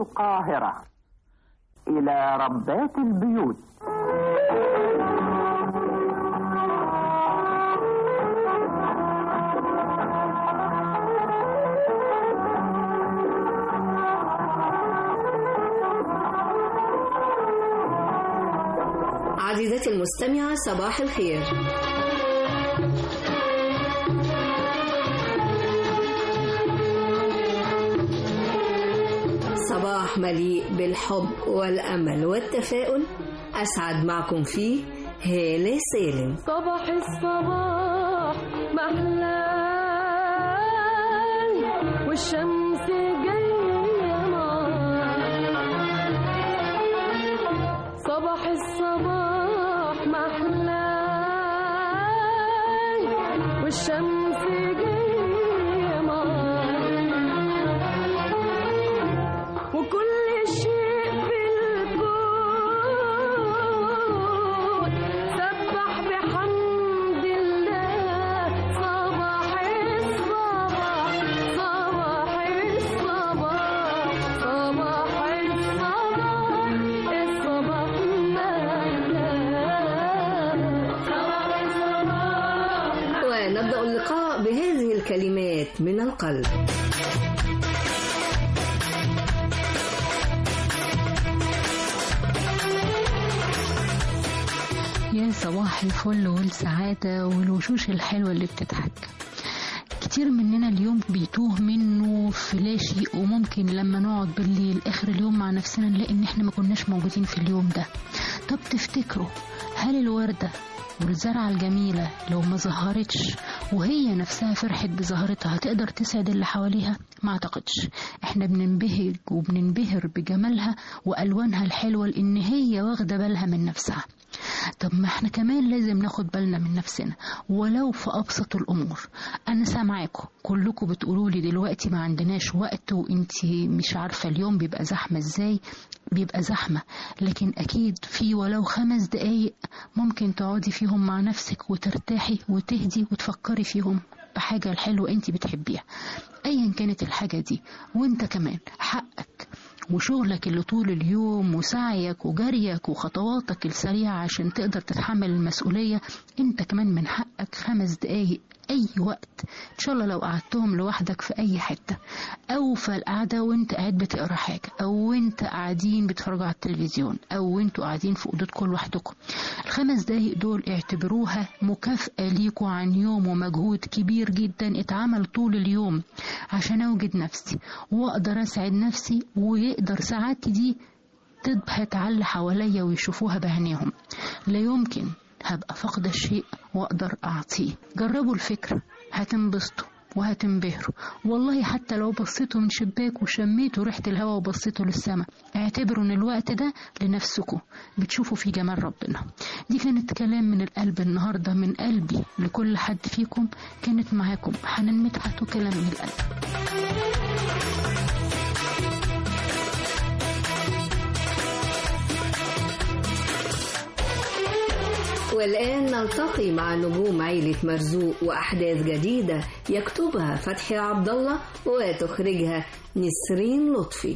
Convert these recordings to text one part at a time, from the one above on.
القاهرة إلى ربات البيوت عزيزتي المستمعة صباح الخير صباح مليء بالحب والأمل والتفاؤل أسعد معكم فيه هالة سالم صباح الصباح محلى والشمس جاية صباح الصباح محلى والشمس جاية وكل شيء في الكون سبح بحمد الله صباح الصباح صباح الصباح صباح الصباح الصباح مهلا صباح الصباح ونبدأ اللقاء بهذه الكلمات من القلب يا صباح الفل والسعادة والوشوش الحلوة اللي بتضحك كتير مننا اليوم بيتوه منه في لا شيء وممكن لما نقعد بالليل اخر اليوم مع نفسنا نلاقي ان احنا ما كناش موجودين في اليوم ده طب تفتكروا هل الوردة والزرعة الجميلة لو ما ظهرتش وهي نفسها فرحت بزهرتها هتقدر تسعد اللي حواليها ما اعتقدش احنا بننبهج وبننبهر بجمالها والوانها الحلوة لان هي واخدة بالها من نفسها طب ما احنا كمان لازم ناخد بالنا من نفسنا ولو في ابسط الامور انا سامعاكم كلكم بتقولوا لي دلوقتي ما عندناش وقت وانتي مش عارفه اليوم بيبقى زحمه ازاي بيبقى زحمه لكن اكيد في ولو خمس دقايق ممكن تقعدي فيهم مع نفسك وترتاحي وتهدي وتفكري فيهم بحاجه الحلوه انتي بتحبيها ايا كانت الحاجه دي وانت كمان حقك وشغلك اللي طول اليوم وسعيك وجريك وخطواتك السريعة عشان تقدر تتحمل المسؤولية انت كمان من حقك خمس دقايق اي وقت ان شاء الله لو قعدتهم لوحدك في اي حتة او في القعدة وانت قاعد بتقرا حاجة او وانت قاعدين بتتفرجوا على التلفزيون او وانتوا قاعدين في اوضتكم لوحدكم الخمس دقايق دول اعتبروها مكافأة ليكوا عن يوم ومجهود كبير جدا اتعمل طول اليوم عشان اوجد نفسي واقدر اسعد نفسي ويقدر سعادتي دي تبهت على اللي حواليا ويشوفوها بعينيهم لا يمكن هبقى فاقدة شيء واقدر اعطيه جربوا الفكرة هتنبسطوا وهتنبهروا والله حتى لو بصيتوا من شباك وشميتوا ريحة الهواء وبصيتوا للسماء اعتبروا ان الوقت ده لنفسكم بتشوفوا فيه جمال ربنا دي كانت كلام من القلب النهاردة من قلبي لكل حد فيكم كانت معاكم حنان مدحت وكلام من القلب والآن نلتقي مع نجوم عيلة مرزوق وأحداث جديدة يكتبها فتحي عبد الله وتخرجها نسرين لطفي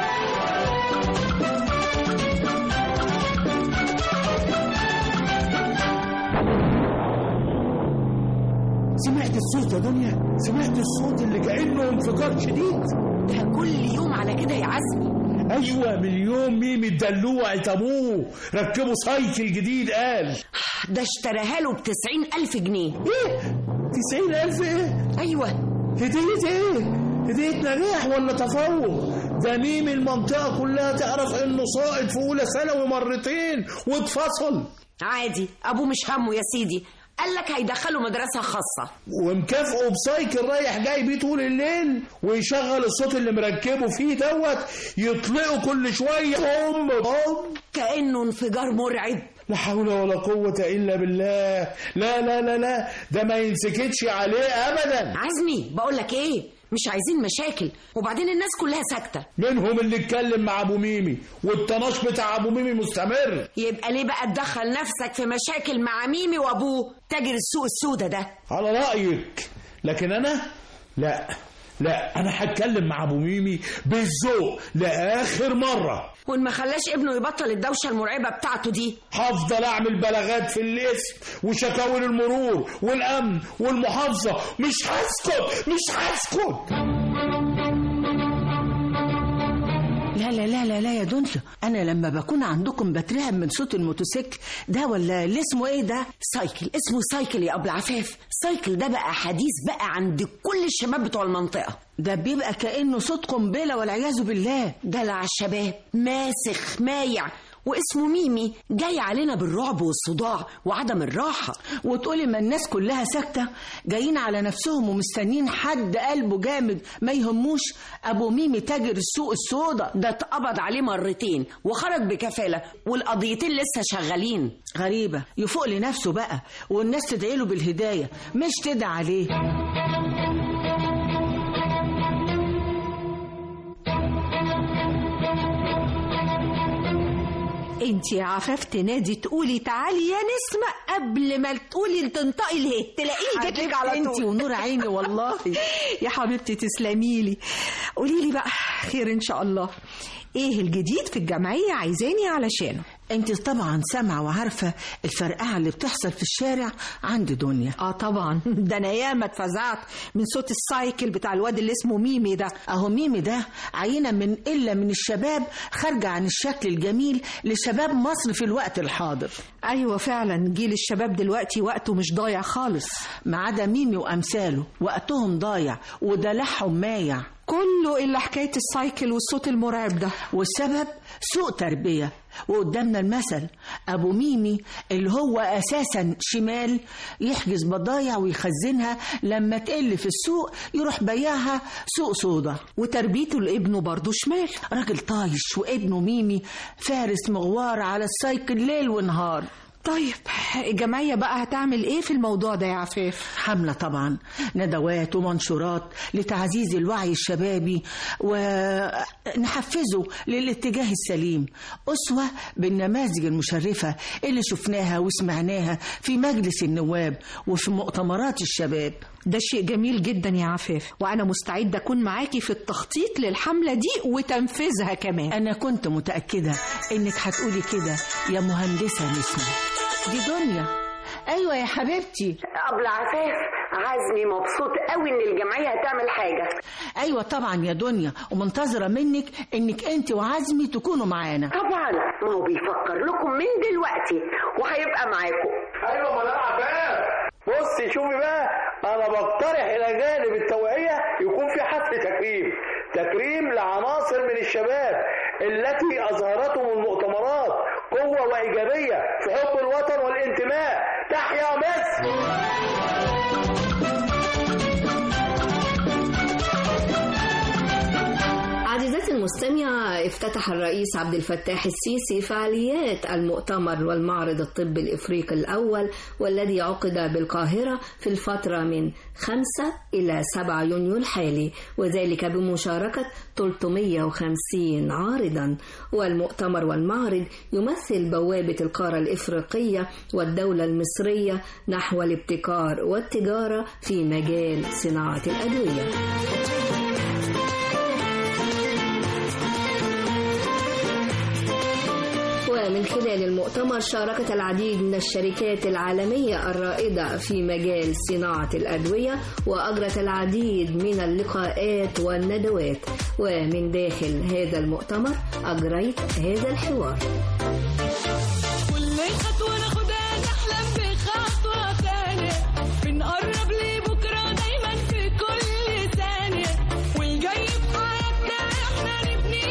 سمعت الصوت يا دنيا سمعت الصوت اللي كأنه انفجار شديد ده كل يوم على كده يا عزمي ايوه من يوم ميمي الدلوعة ابوه ركبوا سايكل جديد قال ده اشتراها له بتسعين ألف جنيه ايه تسعين الف ايه أيوة هدية ايه هدية نجاح ولا تفوق ده ميمي المنطقة كلها تعرف انه ساقط في اولى ثانوي مرتين واتفصل عادي أبوه مش همه يا سيدي قال لك هيدخله مدرسة خاصة ومكافئه بسايكل رايح جاي بيه طول الليل ويشغل الصوت اللي مركبه فيه دوت يطلقه كل شويه هم هم كأنه انفجار مرعب لا حول ولا قوة إلا بالله لا لا لا لا ده ما ينسكتش عليه أبدا عزمي بقول لك إيه مش عايزين مشاكل وبعدين الناس كلها ساكتة منهم اللي اتكلم مع أبو ميمي والطناش بتاع أبو ميمي مستمر يبقى ليه بقى تدخل نفسك في مشاكل مع ميمي وأبوه تاجر السوق السودة ده على رأيك لكن أنا لا لا انا هتكلم مع ابو ميمي بالذوق لاخر مره وان ما خلاش ابنه يبطل الدوشه المرعبه بتاعته دي هفضل اعمل بلاغات في الاسم وشكاوي للمرور والامن والمحافظه مش هسكت مش هسكت لا لا لا لا لا يا دنيا انا لما بكون عندكم بترعب من صوت الموتوسيكل ده ولا اللي اسمه ايه ده سايكل اسمه سايكل يا ابو العفاف سايكل ده بقى حديث بقى عند كل الشباب بتوع المنطقه ده بيبقى كانه صوت قنبله والعياذ بالله دلع الشباب ماسخ مايع واسمه ميمي جاي علينا بالرعب والصداع وعدم الراحة وتقولي ما الناس كلها ساكتة جايين على نفسهم ومستنين حد قلبه جامد ما يهموش أبو ميمي تاجر السوق السودا ده اتقبض عليه مرتين وخرج بكفالة والقضيتين لسه شغالين غريبة يفوق لنفسه بقى والناس تدعي له بالهداية مش تدعي عليه انت يا عفاف تنادي تقولي تعالي يا نسمة قبل ما تقولي تنطقي اله تلاقيه جاتلك على انت طول ونور عيني والله يا حبيبتي تسلمي لي قولي لي بقى خير ان شاء الله ايه الجديد في الجمعية عايزاني علشانه انت طبعا سامعة وعارفة الفرقعة اللي بتحصل في الشارع عند دنيا اه طبعا ده انا ياما اتفزعت من صوت السايكل بتاع الواد اللي اسمه ميمي ده اهو ميمي ده عينة من إلا من الشباب خارجة عن الشكل الجميل لشباب مصر في الوقت الحاضر ايوه فعلا جيل الشباب دلوقتي وقته مش ضايع خالص ما عدا ميمي وأمثاله وقتهم ضايع ودلعهم مايع كله الا حكاية السايكل والصوت المرعب ده والسبب سوء تربية وقدامنا المثل أبو ميمي اللي هو أساسا شمال يحجز بضايع ويخزنها لما تقل في السوق يروح بيعها سوق صودا وتربيته لابنه برضه شمال راجل طايش وابنه ميمي فارس مغوار على السايكل ليل ونهار طيب الجمعية بقى هتعمل ايه في الموضوع ده يا عفاف حملة طبعا ندوات ومنشورات لتعزيز الوعي الشبابي ونحفزه للاتجاه السليم أسوة بالنماذج المشرفة اللي شفناها وسمعناها في مجلس النواب وفي مؤتمرات الشباب ده شيء جميل جدا يا عفاف وانا مستعدة اكون معاكي في التخطيط للحملة دي وتنفيذها كمان أنا كنت متأكدة إنك هتقولي كده يا مهندسة نسمة دي دنيا أيوة يا حبيبتي أبو العفاف عزمي مبسوط قوي ان الجمعية هتعمل حاجة أيوة طبعا يا دنيا ومنتظرة منك إنك أنت وعزمي تكونوا معانا طبعا ما هو بيفكر لكم من دلوقتي وهيبقى معاكم ايوه ما انا عفاف بصي شوفي بقى انا بقترح الى جانب التوعيه يكون في حفل تكريم تكريم لعناصر من الشباب التي اظهرتهم المؤتمرات قوه وايجابيه في حب الوطن والانتماء تحيا مصر عزيزتي المستمعة افتتح الرئيس عبد الفتاح السيسي فعاليات المؤتمر والمعرض الطبي الإفريقي الأول والذي عقد بالقاهرة في الفترة من 5 إلى 7 يونيو الحالي وذلك بمشاركة 350 عارضا والمؤتمر والمعرض يمثل بوابة القارة الإفريقية والدولة المصرية نحو الابتكار والتجارة في مجال صناعة الأدوية ومن خلال المؤتمر شاركت العديد من الشركات العالمية الرائدة في مجال صناعة الأدوية وأجرت العديد من اللقاءات والندوات ومن داخل هذا المؤتمر أجريت هذا الحوار كل خطوة ناخدها نحلم بخطوة تانية بنقرب لبكرة دايما في كل ثانية والجاي في حياتنا احنا نبني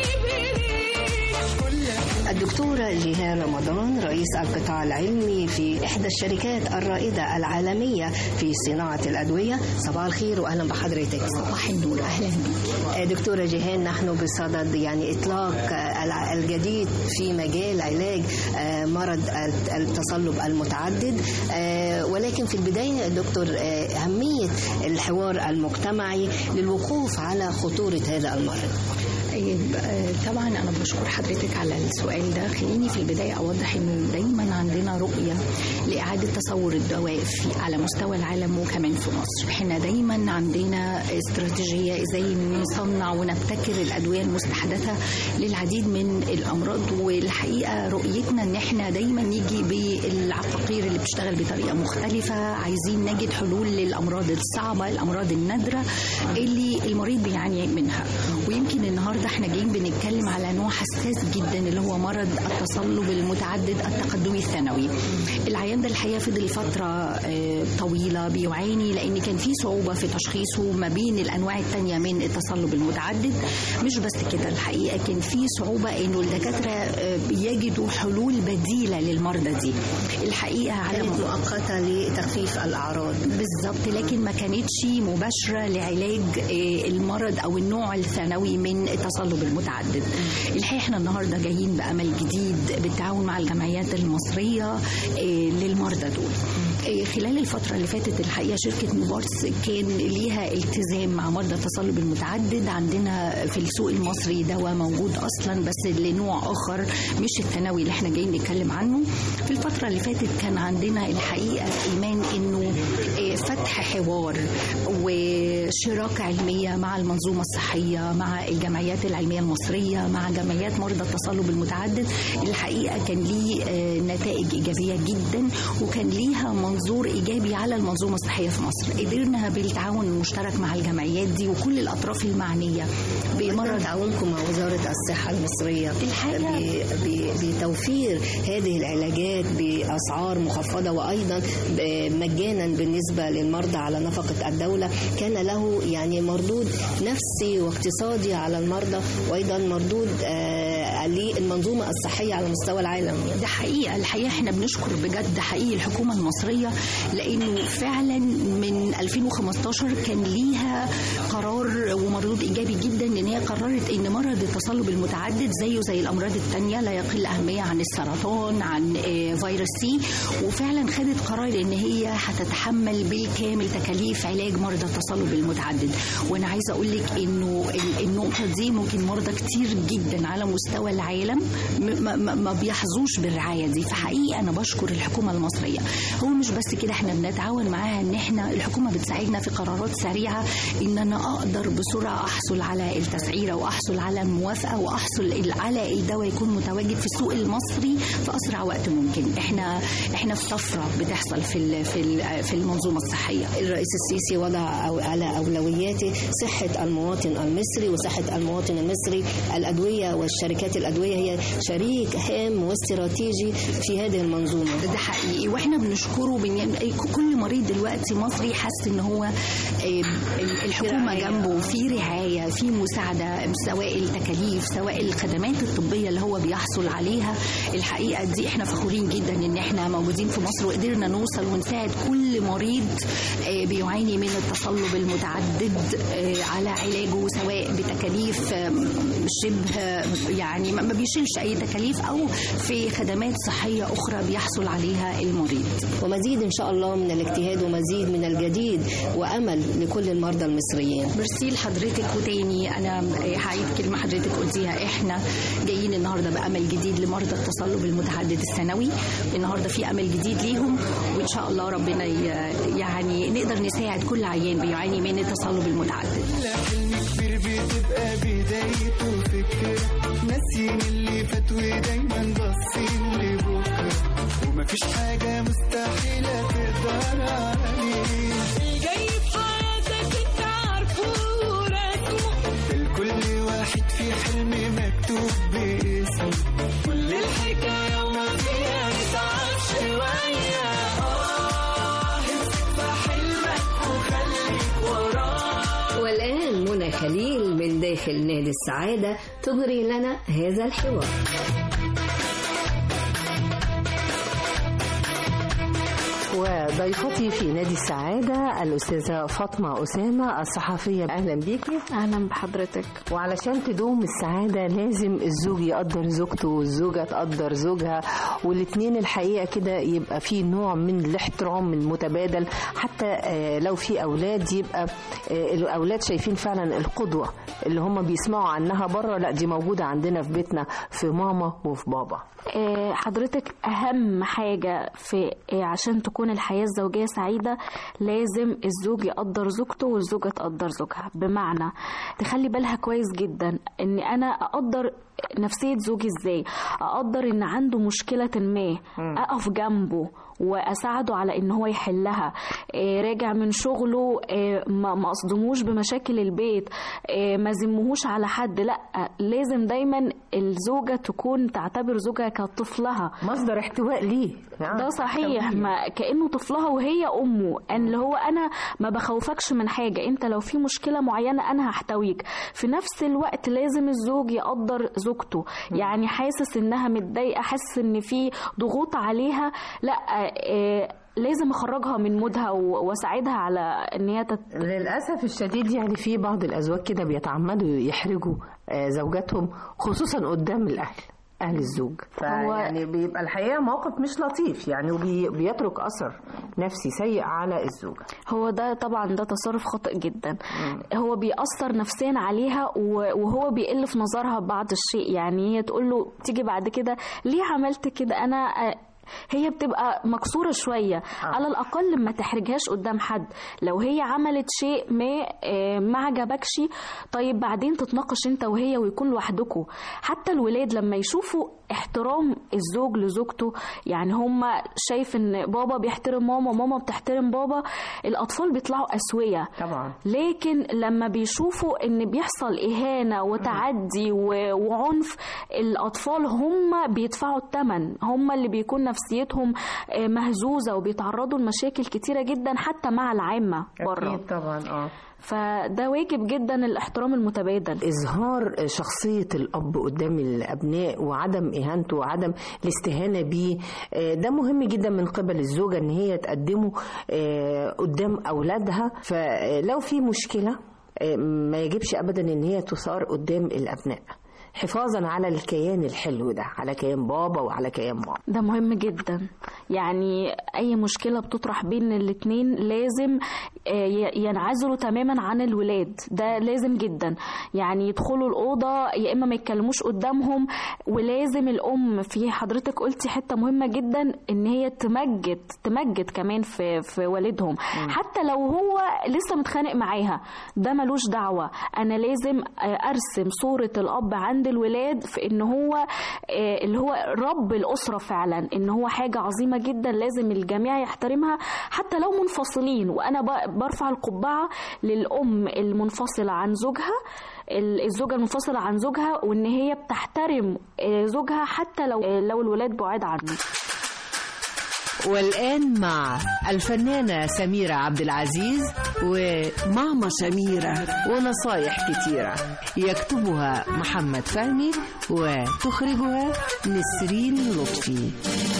بإيدينا الدكتورة جيهان رمضان رئيس القطاع العلمي في إحدى الشركات الرائدة العالمية في صناعة الأدوية صباح الخير وأهلا بحضرتك صباح النور أهلا بك دكتورة جيهان نحن بصدد يعني إطلاق الع- الجديد في مجال علاج آه، مرض التصلب المتعدد آه، ولكن في البداية دكتور آه، أهمية الحوار المجتمعي للوقوف على خطورة هذا المرض طيب آه، طبعا انا بشكر حضرتك على السؤال ده خليني في البدايه اوضح انه دايما عندنا رؤيه لاعاده تصور الدواء في على مستوى العالم وكمان في مصر احنا دايما عندنا استراتيجيه ازاي نصنع ونبتكر الادويه المستحدثه للعديد من الامراض والحقيقه رؤيتنا ان احنا دايما نيجي بالعقاقير اللي بتشتغل بطريقه مختلفه عايزين نجد حلول للامراض الصعبه الامراض النادره اللي المريض بيعاني منها ويمكن النهارده احنا جايين بنتكلم على نوع حساس جدا اللي هو مرض التصلب المتعدد التقدمي الثانوي العيان ده الحقيقه فضل فتره آه، طويله بيعاني لان كان في صعوبه في تشخيصه ما بين الانواع الثانيه من التصلب المتعدد مش بس كده الحقيقه كان في صعوبه انه الدكاتره آه، يجدوا حلول بديله للمرضى دي الحقيقه على كانت مؤقته لتخفيف الاعراض بالظبط لكن ما كانتش مباشره لعلاج آه، المرض او النوع الثانوي من التصلب المتعدد الحقيقه احنا النهارده جايين بامل جديد بالتعاون مع الجمعيات المصريه آه، للمرضى دول آه، خلال الفتره اللي فاتت الحقيقه شركه نوفارتس كان ليها التزام مع مرضى التصلب المتعدد عندنا في السوق المصري دواء موجود اصلا بس لنوع اخر مش الثانوي اللي احنا جايين نتكلم عنه في الفتره اللي فاتت كان عندنا الحقيقه ايمان انه آه، فتح حوار وشراكه علميه مع المنظومه الصحيه مع الجمعيات العلميه المصريه مع جمعيات مرضى التصلب المتعدد الحقيقه كان ليه آه، نتائج ايجابيه جدا وكان ليها منظور ايجابي على المنظومه الصحيه في مصر قدرنا بالتعاون المشترك مع الجمعيات دي وكل الاطراف المعنيه بمرض تعاونكم مع وزاره الصحه المصريه الحقيقة ب- ب- بتوفير هذه العلاجات باسعار مخفضه وايضا ب- مجانا بالنسبه للمرضى على نفقه الدوله كان له يعني مردود نفسي واقتصادي على المرضى وايضا مردود آه، للمنظومه الصحيه على مستوى العالم ده حقيقة الحقيقة احنا بنشكر بجد حقيقي الحكومة المصرية لأنه فعلا من 2015 كان ليها قرار ومردود إيجابي جدا إن هي قررت إن مرض التصلب المتعدد زيه زي الأمراض التانية لا يقل أهمية عن السرطان عن آه، فيروس سي وفعلا خدت قرار إن هي هتتحمل بالكامل تكاليف علاج مرضى التصلب المتعدد وأنا عايزة أقول لك إنه ال- النقطة دي ممكن مرضى كتير جدا على مستوى العالم م- ما, ما- ما بيحظوش بالرعايه دي فحقيقي انا بشكر الحكومه المصريه هو مش بس كده احنا بنتعاون معاها ان احنا الحكومه بتساعدنا في قرارات سريعه ان انا اقدر بسرعه احصل على التسعيره واحصل على الموافقه واحصل ال- على الدواء يكون متواجد في السوق المصري في اسرع وقت ممكن احنا احنا في طفره بتحصل في ال- في ال- في المنظومه الصحيه الرئيس السيسي وضع أو- على أولوياته صحة المواطن المصري وصحة المواطن المصري الأدوية والشركات الأدوية هي شريك هام واستراتيجي في هذه المنظومة ده حقيقي واحنا بنشكره بن... كل مريض دلوقتي مصري حاسس ان هو آه، الحكومه رعاية. جنبه في رعايه في مساعده سواء التكاليف سواء الخدمات الطبيه اللي هو بيحصل عليها الحقيقه دي احنا فخورين جدا ان احنا موجودين في مصر وقدرنا نوصل ونساعد كل مريض آه، بيعاني من التصلب المتعدد آه، على علاجه سواء بتكاليف آه، شبه يعني ما ما بيشيلش اي تكاليف او في خدمات صحيه اخرى بيحصل عليها المريض ومزيد إن شاء الله من الاجتهاد ومزيد من الجديد وأمل لكل المرضى المصريين ميرسي لحضرتك وتاني انا هعيد كلمه حضرتك قلتيها احنا جايين النهارده بامل جديد لمرضى التصلب المتعدد الثانوي النهارده في امل جديد ليهم وان شاء الله ربنا ي- يعني نقدر نساعد كل عيان بيعاني من التصلب المتعدد لا حلم كبير بتبقى بدايته فكرة ناسيين اللي فات ودايما باصين لبكرة ومفيش حاجة مستحيلة تقدر عليه الجاي في حياتك انت عارفه ورسمه لكل واحد في حلم مكتوب باسمه كل الحكاية وما فيها نتعب شوية اه امسك في حلمك وخليك وراه والآن منى خليل من داخل نادي السعادة تجري لنا هذا الحوار وضيفتي في نادي السعادة الأستاذة فاطمة أسامة الصحفية أهلا بيكي أهلا بحضرتك وعلشان تدوم السعادة لازم الزوج يقدر زوجته والزوجة تقدر زوجها والاتنين الحقيقة كده يبقى في نوع من الاحترام المتبادل حتى آه، لو في أولاد يبقى آه، الأولاد شايفين فعلا القدوة اللي هم بيسمعوا عنها بره لا دي موجودة عندنا في بيتنا في ماما وفي بابا آه، حضرتك أهم حاجة في آه، عشان تكون الحياة الزوجية سعيدة لازم الزوج يقدر زوجته والزوجة تقدر زوجها بمعنى تخلي بالها كويس جدا إن أنا أقدر نفسية زوجي إزاي أقدر إن عنده مشكلة ما أقف جنبه واساعده على ان هو يحلها آه، راجع من شغله آه، ما ما اصدموش بمشاكل البيت آه، ما زمهوش على حد لا لازم دايما الزوجه تكون تعتبر زوجها كطفلها مصدر احتواء ليه ده صحيح ما كانه طفلها وهي امه ان اللي هو انا ما بخوفكش من حاجه انت لو في مشكله معينه انا هحتويك في نفس الوقت لازم الزوج يقدر زوجته يعني حاسس انها متضايقه حاسس ان في ضغوط عليها لا آه، لازم اخرجها من مودها و- واساعدها على ان هي تت... للأسف الشديد يعني في بعض الأزواج كده بيتعمدوا يحرجوا آه، زوجاتهم خصوصا قدام الأهل أهل الزوج فيعني بيبقى الحقيقة موقف مش لطيف يعني وبيترك أثر نفسي سيء على الزوجة هو ده طبعا ده تصرف خاطئ جدا هو بيأثر نفسيا عليها و- وهو بيقل في نظرها بعض الشيء يعني هي تقول له تيجي بعد كده ليه عملت كده انا آه، هي بتبقى مكسورة شوية آه. على الأقل ما تحرجهاش قدام حد لو هي عملت شيء ما آه، ما عجبكش طيب بعدين تتناقش انت وهي ويكون لوحدكم حتى الولاد لما يشوفوا احترام الزوج لزوجته يعني هم شايف ان بابا بيحترم ماما وماما بتحترم بابا الأطفال بيطلعوا أسوية طبعا لكن لما بيشوفوا ان بيحصل اهانه وتعدي و- وعنف الاطفال هم بيدفعوا الثمن هم اللي بيكون نفسيتهم آه، مهزوزه وبيتعرضوا لمشاكل كتيره جدا حتى مع العامه بره أكيد طبعا اه فده واجب جدا الاحترام المتبادل إظهار شخصية الأب قدام الأبناء وعدم إهانته وعدم الاستهانة بيه آه، ده مهم جدا من قبل الزوجة إن هي تقدمه آه، قدام أولادها فلو في مشكلة آه، ما يجبش أبدا إن هي تثار قدام الأبناء حفاظا على الكيان الحلو ده على كيان بابا وعلى كيان ماما ده مهم جدا يعني اي مشكله بتطرح بين الاتنين لازم آه، ي- ينعزلوا تماما عن الولاد ده لازم جدا يعني يدخلوا الاوضه يا اما ما يتكلموش قدامهم ولازم الام في حضرتك قلتي حته مهمه جدا ان هي تمجد تمجد كمان في في والدهم حتى لو هو لسه متخانق معاها ده ملوش دعوه انا لازم آه، ارسم صوره الاب عند الولاد في ان هو آه، اللي هو رب الاسره فعلا ان هو حاجه عظيمه جدا لازم الجميع يحترمها حتى لو منفصلين وانا ب- برفع القبعه للام المنفصله عن زوجها ال- الزوجه المنفصله عن زوجها وان هي بتحترم آه، زوجها حتى لو آه، لو الولاد بعاد عنه والآن مع الفنانة سميرة عبد العزيز وماما سميرة ونصايح كتيرة يكتبها محمد فهمي وتخرجها نسرين لطفي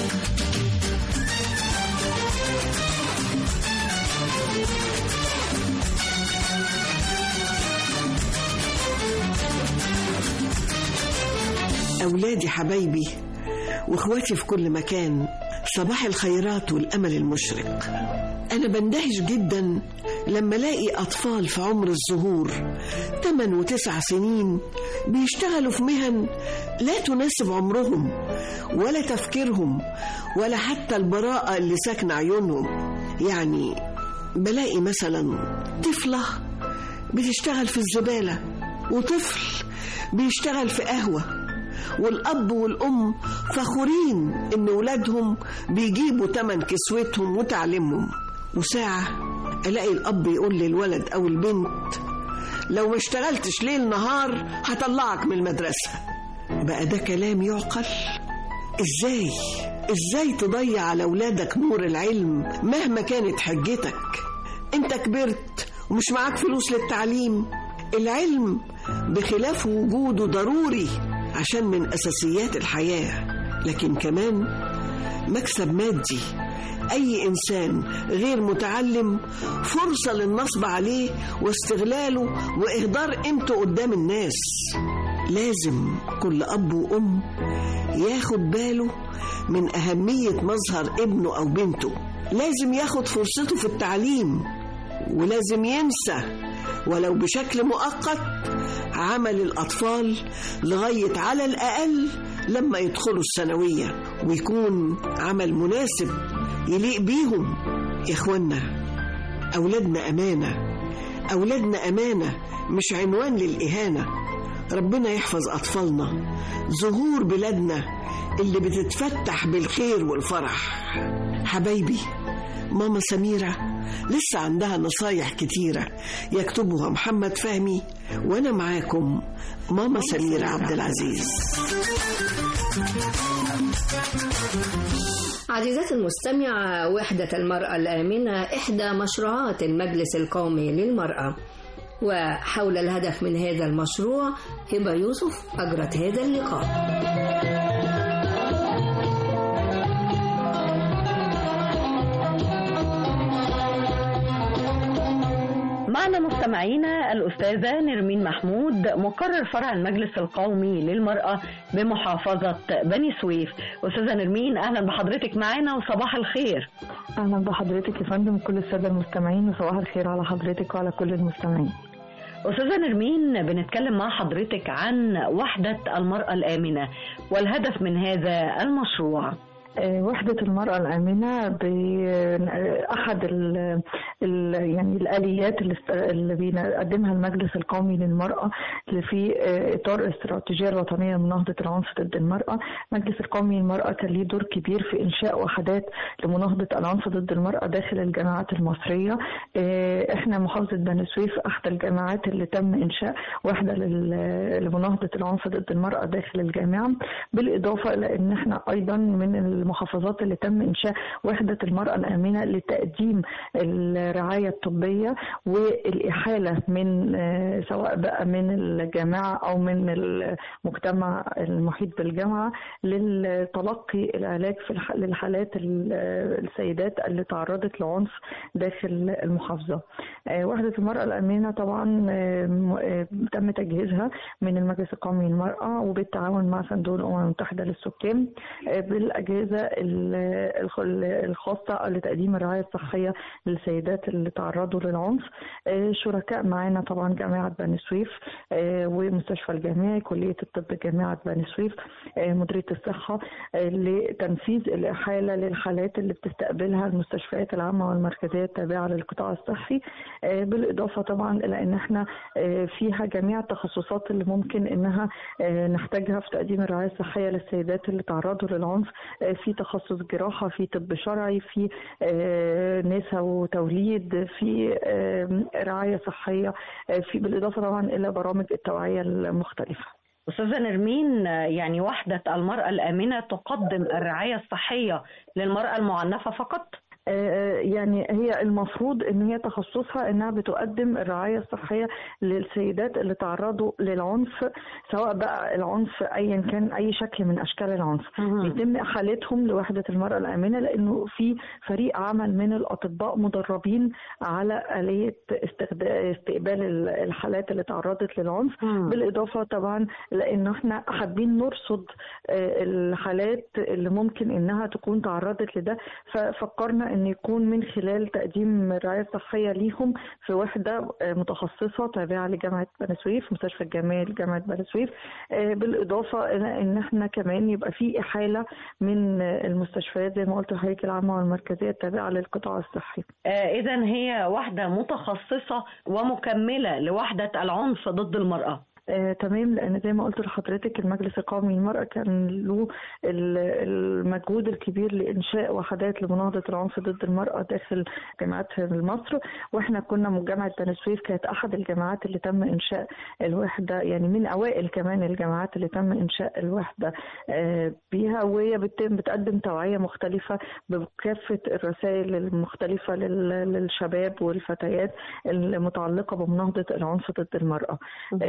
أولادي حبايبي وإخواتي في كل مكان صباح الخيرات والأمل المشرق أنا بندهش جدا لما ألاقي أطفال في عمر الزهور 8 وتسع سنين بيشتغلوا في مهن لا تناسب عمرهم ولا تفكيرهم ولا حتى البراءة اللي ساكنة عيونهم يعني بلاقي مثلا طفلة بتشتغل في الزبالة وطفل بيشتغل في قهوة والأب والأم فخورين إن ولادهم بيجيبوا تمن كسوتهم وتعليمهم وساعة ألاقي الأب يقول للولد أو البنت لو ما اشتغلتش ليل نهار هطلعك من المدرسة بقى ده كلام يعقل ازاي ازاي تضيع على اولادك نور العلم مهما كانت حجتك انت كبرت ومش معاك فلوس للتعليم العلم بخلاف وجوده ضروري عشان من اساسيات الحياه لكن كمان مكسب مادي أي إنسان غير متعلم فرصة للنصب عليه واستغلاله وإهدار قيمته قدام الناس لازم كل أب وأم ياخد باله من أهمية مظهر ابنه أو بنته لازم ياخد فرصته في التعليم ولازم ينسى ولو بشكل مؤقت عمل الأطفال لغاية على الأقل لما يدخلوا الثانوية ويكون عمل مناسب يليق بيهم يا إخوانا أولادنا أمانة أولادنا أمانة مش عنوان للإهانة ربنا يحفظ أطفالنا زهور بلادنا اللي بتتفتح بالخير والفرح حبايبي ماما سميرة لسه عندها نصايح كتيرة يكتبها محمد فهمي وأنا معاكم ماما سميرة عبد العزيز عزيزاتي المستمعة وحدة المرأة الآمنة إحدى مشروعات المجلس القومي للمرأة وحول الهدف من هذا المشروع هبة يوسف أجرت هذا اللقاء معنا مستمعينا الأستاذة نرمين محمود مقرر فرع المجلس القومي للمرأة بمحافظة بني سويف أستاذة نرمين أهلا بحضرتك معانا وصباح الخير اهلا بحضرتك يا فندم وكل الساده المستمعين وصباح الخير على حضرتك وعلى كل المستمعين أستاذة نرمين بنتكلم مع حضرتك عن وحدة المرأة الآمنة والهدف من هذا المشروع آه، وحدة المرأة الآمنة بأحد ال ال يعني الآليات اللي است- اللي بيقدمها المجلس القومي للمرأة اللي في آه، إطار الاستراتيجية الوطنية لمناهضة العنف ضد المرأة المجلس القومي للمرأة كان ليه دور كبير في إنشاء وحدات لمناهضة العنف ضد المرأة داخل الجامعات المصرية آه، إحنا محافظة بني سويف أحدى الجامعات اللي تم إنشاء وحدة لل- لمناهضة العنف ضد المرأة داخل الجامعة بالإضافة إلى أن إحنا أيضا من المحافظات اللي تم إنشاء وحدة المرأة الآمنة لتقديم الرعاية الطبية والإحالة من آه، سواء بقى من الجامعة أو من المجتمع المحيط بالجامعة للتلقي العلاج في الح- للحالات ال- السيدات اللي تعرضت لعنف داخل المحافظة آه، وحدة المرأة الآمنة طبعا آه، م- آه، تم تجهيزها من المجلس القومي للمرأة وبالتعاون مع صندوق الأمم المتحدة للسكان آه، بالأجهزة ال- الخ- الخاصة لتقديم الرعاية الصحية للسيدات اللي تعرضوا للعنف آه، شركاء معانا طبعا جامعة بني سويف آه، ومستشفى الجامعي كلية الطب جامعة بني سويف آه، مديرية الصحة آه، لتنفيذ الإحالة للحالات اللي بتستقبلها المستشفيات العامة والمركزية التابعة للقطاع الصحي آه، بالإضافة طبعا إلى أن احنا آه، فيها جميع التخصصات اللي ممكن إنها آه، نحتاجها في تقديم الرعاية الصحية للسيدات اللي تعرضوا للعنف آه، في تخصص جراحة في طب شرعي في آه، نساء وتوليد في آه، رعاية صحية آه، في بالإضافة طبعا إلى برامج التوعية المختلفة أستاذة نرمين يعني وحدة المرأة الآمنة تقدم الرعاية الصحية للمرأة المعنفة فقط؟ آه، يعني هي المفروض ان هي تخصصها انها بتقدم الرعايه الصحيه للسيدات اللي تعرضوا للعنف سواء بقى العنف ايا كان اي شكل من اشكال العنف يتم احالتهم لوحده المراه الامنه لانه في فريق عمل من الاطباء مدربين على اليه استخدام استقبال ال- الحالات اللي تعرضت للعنف بالاضافه طبعا لانه احنا حابين نرصد آه، الحالات اللي ممكن انها تكون تعرضت لده ففكرنا ان يكون من خلال تقديم الرعايه الصحيه ليهم في وحده آه، متخصصه تابعه لجامعه بني سويف مستشفى الجامعي لجامعه بني سويف آه، بالاضافه الى ان احنا كمان يبقى في احاله من آه، المستشفيات زي ما قلت لحضرتك العامه والمركزيه التابعه للقطاع الصحي إذا هي وحدة متخصصة ومكملة لوحدة العنف ضد المرأة آه، تمام لان زي ما قلت لحضرتك المجلس القومي للمراه كان له ال- المجهود الكبير لانشاء وحدات لمناهضه العنف ضد المراه داخل جامعات مصر واحنا كنا من جامعه بني سويف كانت احد الجامعات اللي تم انشاء الوحده يعني من اوائل كمان الجامعات اللي تم انشاء الوحده آه، بيها وهي بتم بتقدم توعيه مختلفه بكافه الرسائل المختلفه لل- للشباب والفتيات المتعلقه بمناهضه العنف ضد المراه آه،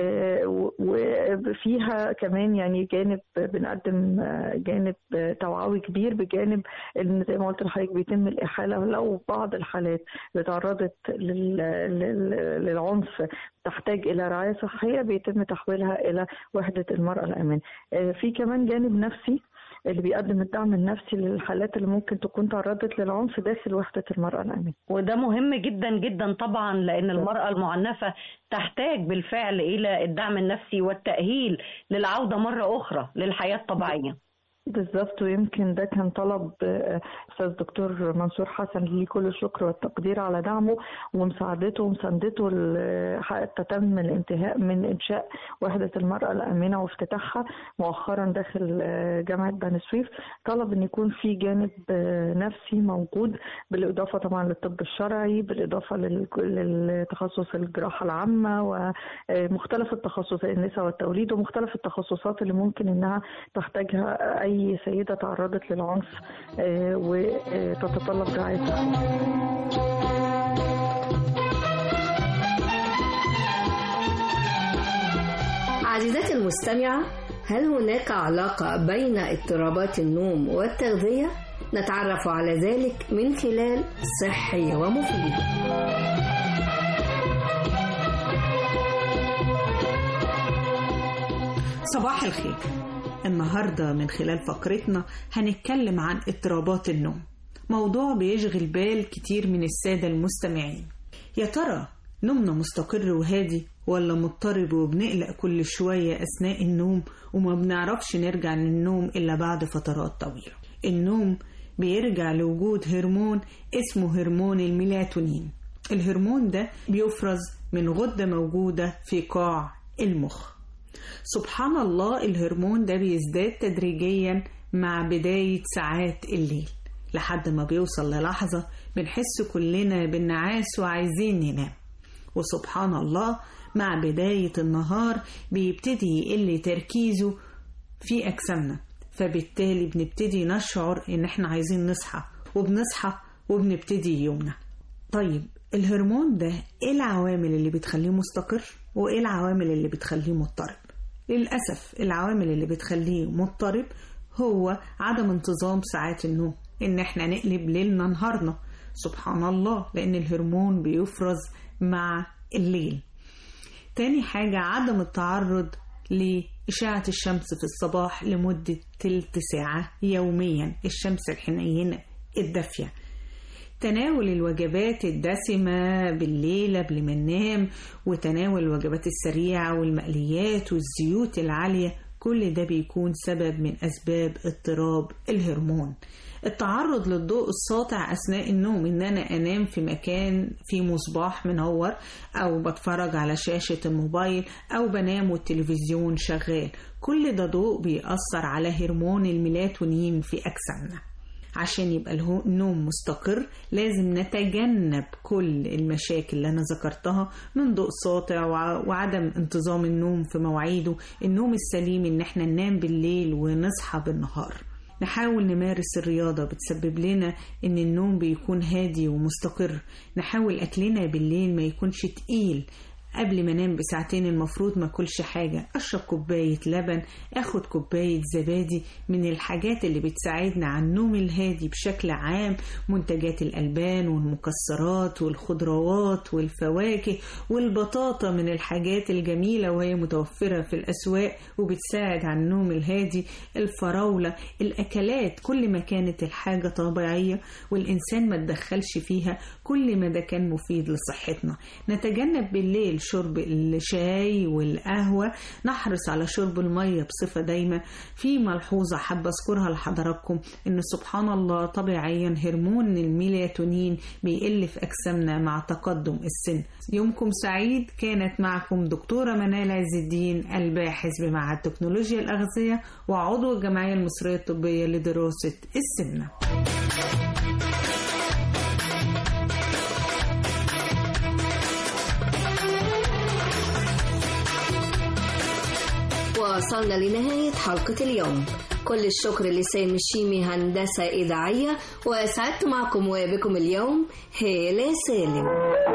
و- وفيها كمان يعني جانب بنقدم آه، جانب آه، توعوي كبير بجانب ان زي ما قلت لحضرتك بيتم الاحاله لو بعض الحالات اللي تعرضت لل- لل- للعنف تحتاج الى رعايه صحيه بيتم تحويلها الى وحده المراه الامان آه، في كمان جانب نفسي اللي بيقدم الدعم النفسي للحالات اللي ممكن تكون تعرضت للعنف داخل وحده المراه الامان وده مهم جدا جدا طبعا لان المراه المعنفه تحتاج بالفعل الى الدعم النفسي والتاهيل للعوده مره اخرى للحياه الطبيعيه بالظبط ويمكن ده كان طلب آه، استاذ دكتور منصور حسن ليه كل الشكر والتقدير على دعمه ومساعدته ومساندته ل- حتى تم الانتهاء من انشاء وحده المراه الامنه وافتتاحها مؤخرا داخل آه، جامعه بني سويف طلب ان يكون في جانب آه، نفسي موجود بالاضافه طبعا للطب الشرعي بالاضافه لل- للتخصص الجراحه العامه ومختلف التخصصات النساء والتوليد ومختلف التخصصات اللي ممكن انها تحتاجها اي سيده تعرضت للعنف آه، وتتطلب رعايه صحيه عزيزتي المستمعة هل هناك علاقة بين اضطرابات النوم والتغذية؟ نتعرف على ذلك من خلال صحي ومفيد صباح الخير النهاردة من خلال فقرتنا هنتكلم عن اضطرابات النوم موضوع بيشغل بال كتير من السادة المستمعين يا ترى نومنا مستقر وهادي ولا مضطرب وبنقلق كل شوية أثناء النوم وما بنعرفش نرجع للنوم إلا بعد فترات طويلة النوم بيرجع لوجود هرمون اسمه هرمون الميلاتونين الهرمون ده بيفرز من غدة موجودة في قاع المخ سبحان الله الهرمون ده بيزداد تدريجيا مع بداية ساعات الليل لحد ما بيوصل للحظة بنحس كلنا بالنعاس وعايزين ننام وسبحان الله مع بداية النهار بيبتدي يقل تركيزه في أجسامنا فبالتالي بنبتدي نشعر إن إحنا عايزين نصحى وبنصحى وبنبتدي يومنا طيب الهرمون ده إيه العوامل اللي بتخليه مستقر وإيه العوامل اللي بتخليه مضطرب للأسف العوامل اللي بتخليه مضطرب هو عدم انتظام ساعات النوم إن إحنا نقلب ليلنا نهارنا سبحان الله لأن الهرمون بيفرز مع الليل تاني حاجة عدم التعرض لإشعة الشمس في الصباح لمدة تلت ساعة يوميا الشمس الحنينة الدافية تناول الوجبات الدسمة بالليل قبل ما ننام وتناول الوجبات السريعة والمقليات والزيوت العالية كل ده بيكون سبب من أسباب اضطراب الهرمون التعرض للضوء الساطع أثناء النوم إن أنا أنام في مكان فيه مصباح منور أو بتفرج على شاشة الموبايل أو بنام والتلفزيون شغال كل ده ضوء بيأثر على هرمون الميلاتونين في أجسامنا عشان يبقى الهو- النوم مستقر لازم نتجنب كل المشاكل اللي أنا ذكرتها من ضوء ساطع وع- وعدم انتظام النوم في مواعيده النوم السليم إن احنا ننام بالليل ونصحى بالنهار نحاول نمارس الرياضة بتسبب لنا إن النوم بيكون هادي ومستقر نحاول أكلنا بالليل ما يكونش تقيل قبل ما انام بساعتين المفروض ما اكلش حاجة اشرب كوباية لبن اخد كوباية زبادي من الحاجات اللي بتساعدنا على النوم الهادي بشكل عام منتجات الالبان والمكسرات والخضروات والفواكه والبطاطا من الحاجات الجميلة وهي متوفرة في الاسواق وبتساعد على النوم الهادي الفراولة الاكلات كل ما كانت الحاجة طبيعية والانسان ما تدخلش فيها كل ما ده كان مفيد لصحتنا نتجنب بالليل شرب الشاي والقهوة نحرص على شرب المية بصفة دايمة في ملحوظة حابة أذكرها لحضراتكم إن سبحان الله طبيعيا هرمون الميلاتونين بيقل في أجسامنا مع تقدم السن يومكم سعيد كانت معكم دكتورة منال عز الدين الباحث بمعهد تكنولوجيا الأغذية وعضو الجمعية المصرية الطبية لدراسة السمنة وصلنا لنهاية حلقة اليوم كل الشكر لسامي الشيمي هندسة إذاعية وأسعدت معكم وبكم اليوم هالة سالم